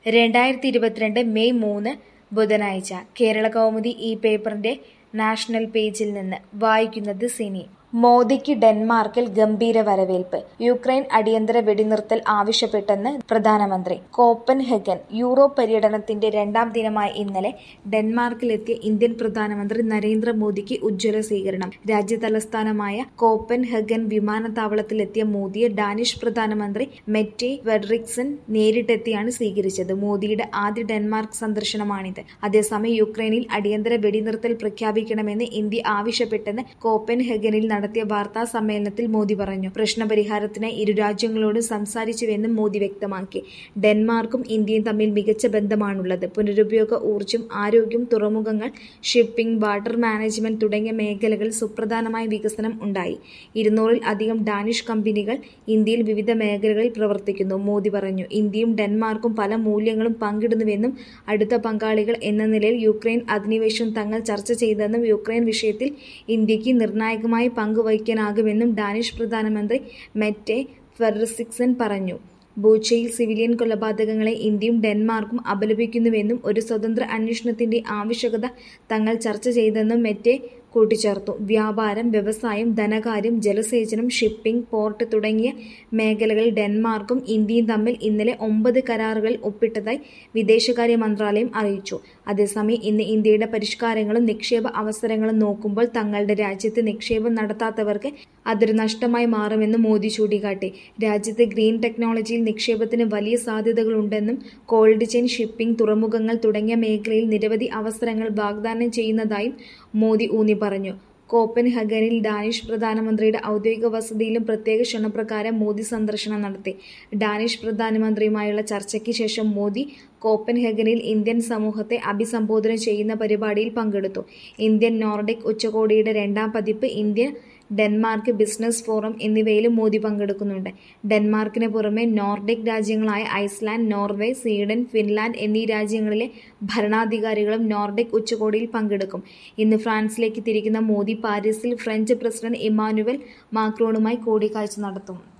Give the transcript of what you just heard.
രണ്ടായിരത്തി ഇരുപത്തിരണ്ട് മെയ് മൂന്ന് ബുധനാഴ്ച കേരള കൗമുദി ഈ പേപ്പറിന്റെ നാഷണൽ പേജിൽ നിന്ന് വായിക്കുന്നത് സിനി മോദിക്ക് ഡെൻമാർക്കിൽ ഗംഭീര വരവേൽപ്പ് യുക്രൈൻ അടിയന്തര വെടിനിർത്തൽ ആവശ്യപ്പെട്ടെന്ന് പ്രധാനമന്ത്രി കോപ്പൻഹെഗൻ യൂറോപ്പ് പര്യടനത്തിന്റെ രണ്ടാം ദിനമായ ഇന്നലെ ഡെൻമാർക്കിലെത്തിയ ഇന്ത്യൻ പ്രധാനമന്ത്രി നരേന്ദ്രമോദിക്ക് ഉജ്ജ്വല സ്വീകരണം രാജ്യതലസ്ഥാനമായ കോപ്പൻഹെഗൻ വിമാനത്താവളത്തിലെത്തിയ മോദിയെ ഡാനിഷ് പ്രധാനമന്ത്രി മെറ്റെ വെഡറിക്സൺ നേരിട്ടെത്തിയാണ് സ്വീകരിച്ചത് മോദിയുടെ ആദ്യ ഡെൻമാർക്ക് സന്ദർശനമാണിത് അതേസമയം യുക്രൈനിൽ അടിയന്തര വെടിനിർത്തൽ പ്രഖ്യാപിക്കണമെന്ന് ഇന്ത്യ ആവശ്യപ്പെട്ടെന്ന് കോപ്പൻഹെഗനിൽ നടത്തിയ വാർത്താ സമ്മേളനത്തിൽ മോദി പറഞ്ഞു പ്രശ്നപരിഹാരത്തിനായി ഇരു രാജ്യങ്ങളോടും സംസാരിച്ചുവെന്നും മോദി വ്യക്തമാക്കി ഡെൻമാർക്കും ഇന്ത്യയും തമ്മിൽ മികച്ച ബന്ധമാണുള്ളത് പുനരുപയോഗ ഊർജ്ജം ആരോഗ്യം തുറമുഖങ്ങൾ ഷിപ്പിംഗ് വാട്ടർ മാനേജ്മെന്റ് തുടങ്ങിയ മേഖലകളിൽ സുപ്രധാനമായ വികസനം ഉണ്ടായി ഇരുന്നൂറിൽ അധികം ഡാനിഷ് കമ്പനികൾ ഇന്ത്യയിൽ വിവിധ മേഖലകളിൽ പ്രവർത്തിക്കുന്നു മോദി പറഞ്ഞു ഇന്ത്യയും ഡെൻമാർക്കും പല മൂല്യങ്ങളും പങ്കിടുന്നുവെന്നും അടുത്ത പങ്കാളികൾ എന്ന നിലയിൽ യുക്രൈൻ അധിനിവേശം തങ്ങൾ ചർച്ച ചെയ്തെന്നും യുക്രൈൻ വിഷയത്തിൽ ഇന്ത്യക്ക് നിർണായകമായ പങ്കുവഹിക്കാനാകുമെന്നും ഡാനിഷ് പ്രധാനമന്ത്രി മെറ്റെ ഫെഡറിക്സൺ പറഞ്ഞു ബൂച്ചയിൽ സിവിലിയൻ കൊലപാതകങ്ങളെ ഇന്ത്യയും ഡെൻമാർക്കും അപലപിക്കുന്നുവെന്നും ഒരു സ്വതന്ത്ര അന്വേഷണത്തിന്റെ ആവശ്യകത തങ്ങൾ ചർച്ച ചെയ്തെന്നും മെറ്റെ കൂട്ടിച്ചേർത്തു വ്യാപാരം വ്യവസായം ധനകാര്യം ജലസേചനം ഷിപ്പിംഗ് പോർട്ട് തുടങ്ങിയ മേഖലകളിൽ ഡെൻമാർക്കും ഇന്ത്യയും തമ്മിൽ ഇന്നലെ ഒമ്പത് കരാറുകൾ ഒപ്പിട്ടതായി വിദേശകാര്യ മന്ത്രാലയം അറിയിച്ചു അതേസമയം ഇന്ന് ഇന്ത്യയുടെ പരിഷ്കാരങ്ങളും നിക്ഷേപ അവസരങ്ങളും നോക്കുമ്പോൾ തങ്ങളുടെ രാജ്യത്ത് നിക്ഷേപം നടത്താത്തവർക്ക് അതൊരു നഷ്ടമായി മാറുമെന്ന് മോദി ചൂണ്ടിക്കാട്ടി രാജ്യത്ത് ഗ്രീൻ ടെക്നോളജിയിൽ നിക്ഷേപത്തിന് വലിയ സാധ്യതകളുണ്ടെന്നും കോൾഡ് ചെയിൻ ഷിപ്പിംഗ് തുറമുഖങ്ങൾ തുടങ്ങിയ മേഖലയിൽ നിരവധി അവസരങ്ങൾ വാഗ്ദാനം ചെയ്യുന്നതായും മോദി ഊന്നി പറഞ്ഞു കോപ്പൻഹഗനിൽ ഡാനിഷ് പ്രധാനമന്ത്രിയുടെ ഔദ്യോഗിക വസതിയിലും പ്രത്യേക ക്ഷണപ്രകാരം മോദി സന്ദർശനം നടത്തി ഡാനിഷ് പ്രധാനമന്ത്രിയുമായുള്ള ചർച്ചയ്ക്ക് ശേഷം മോദി കോപ്പൻഹഗനിൽ ഇന്ത്യൻ സമൂഹത്തെ അഭിസംബോധന ചെയ്യുന്ന പരിപാടിയിൽ പങ്കെടുത്തു ഇന്ത്യൻ നോർഡിക് ഉച്ചകോടിയുടെ രണ്ടാം പതിപ്പ് ഇന്ത്യ ഡെൻമാർക്ക് ബിസിനസ് ഫോറം എന്നിവയിലും മോദി പങ്കെടുക്കുന്നുണ്ട് ഡെൻമാർക്കിന് പുറമെ നോർഡിക് രാജ്യങ്ങളായ ഐസ്ലാൻഡ് നോർവേ സ്വീഡൻ ഫിൻലാൻഡ് എന്നീ രാജ്യങ്ങളിലെ ഭരണാധികാരികളും നോർഡിക് ഉച്ചകോടിയിൽ പങ്കെടുക്കും ഇന്ന് ഫ്രാൻസിലേക്ക് തിരിക്കുന്ന മോദി പാരീസിൽ ഫ്രഞ്ച് പ്രസിഡന്റ് ഇമാനുവൽ മാക്രോണുമായി കൂടിക്കാഴ്ച നടത്തും